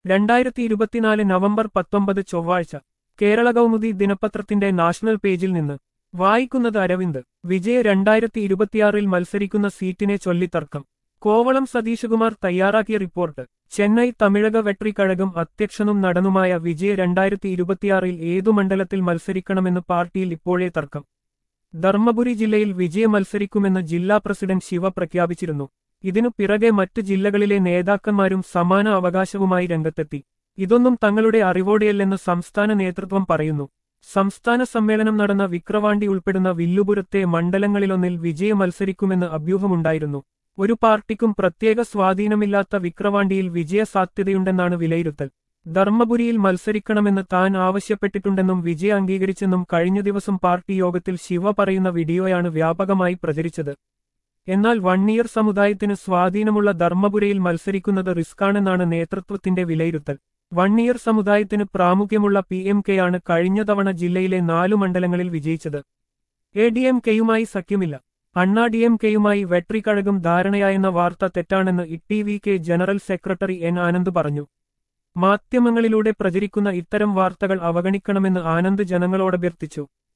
രണ്ടായിരത്തി ഇരുപത്തിനാല് നവംബർ പത്തൊമ്പത് ചൊവ്വാഴ്ച കേരള കൗമുദി ദിനപത്രത്തിന്റെ നാഷണൽ പേജിൽ നിന്ന് വായിക്കുന്നത് അരവിന്ദ് വിജയ രണ്ടായിരത്തി ഇരുപത്തിയാറിൽ മത്സരിക്കുന്ന സീറ്റിനെ ചൊല്ലി തർക്കം കോവളം സതീശകുമാർ തയ്യാറാക്കിയ റിപ്പോർട്ട് ചെന്നൈ തമിഴക വെട്രി കഴകം അധ്യക്ഷനും നടനുമായ വിജയ രണ്ടായിരത്തി ഇരുപത്തിയാറിൽ ഏതു മണ്ഡലത്തിൽ മത്സരിക്കണമെന്ന് പാർട്ടിയിൽ ഇപ്പോഴേ തർക്കം ധർമ്മപുരി ജില്ലയിൽ വിജയ മത്സരിക്കുമെന്ന് ജില്ലാ പ്രസിഡന്റ് ശിവ പ്രഖ്യാപിച്ചിരുന്നു ഇതിനു പിറകെ മറ്റ് ജില്ലകളിലെ നേതാക്കന്മാരും സമാന അവകാശവുമായി രംഗത്തെത്തി ഇതൊന്നും തങ്ങളുടെ അറിവോടെയല്ലെന്ന് സംസ്ഥാന നേതൃത്വം പറയുന്നു സംസ്ഥാന സമ്മേളനം നടന്ന വിക്രവാണ്ടി ഉൾപ്പെടുന്ന വില്ലുപുരത്തെ മണ്ഡലങ്ങളിലൊന്നിൽ വിജയ മത്സരിക്കുമെന്ന് അഭ്യൂഹമുണ്ടായിരുന്നു ഒരു പാർട്ടിക്കും പ്രത്യേക സ്വാധീനമില്ലാത്ത വിക്രവാണ്ടിയിൽ വിജയ സാധ്യതയുണ്ടെന്നാണ് വിലയിരുത്തൽ ധർമ്മപുരിയിൽ മത്സരിക്കണമെന്ന് താൻ ആവശ്യപ്പെട്ടിട്ടുണ്ടെന്നും വിജയ അംഗീകരിച്ചെന്നും കഴിഞ്ഞ ദിവസം പാർട്ടി യോഗത്തിൽ ശിവ പറയുന്ന വീഡിയോയാണ് വ്യാപകമായി പ്രചരിച്ചത് എന്നാൽ വണ്ണിയർ സമുദായത്തിന് സ്വാധീനമുള്ള ധർമ്മപുരയിൽ മത്സരിക്കുന്നത് റിസ്ക്കാണെന്നാണ് നേതൃത്വത്തിന്റെ വിലയിരുത്തൽ വണ്ണിയർ സമുദായത്തിന് പ്രാമുഖ്യമുള്ള പി എം കെയാണ് കഴിഞ്ഞ തവണ ജില്ലയിലെ നാലു മണ്ഡലങ്ങളിൽ വിജയിച്ചത് എ ഡി എം കെയുമായി സഖ്യമില്ല അണ്ണാ ഡി എം കെയുമായി വെട്രി കഴകം ധാരണയായെന്ന വാർത്ത തെറ്റാണെന്ന് E V K general secretary N Anand പറഞ്ഞു മാധ്യമങ്ങളിലൂടെ പ്രചരിക്കുന്ന ഇത്തരം വാർത്തകൾ അവഗണിക്കണമെന്ന് ആനന്ദ് ജനങ്ങളോടഭ്യർത്ഥിച്ചു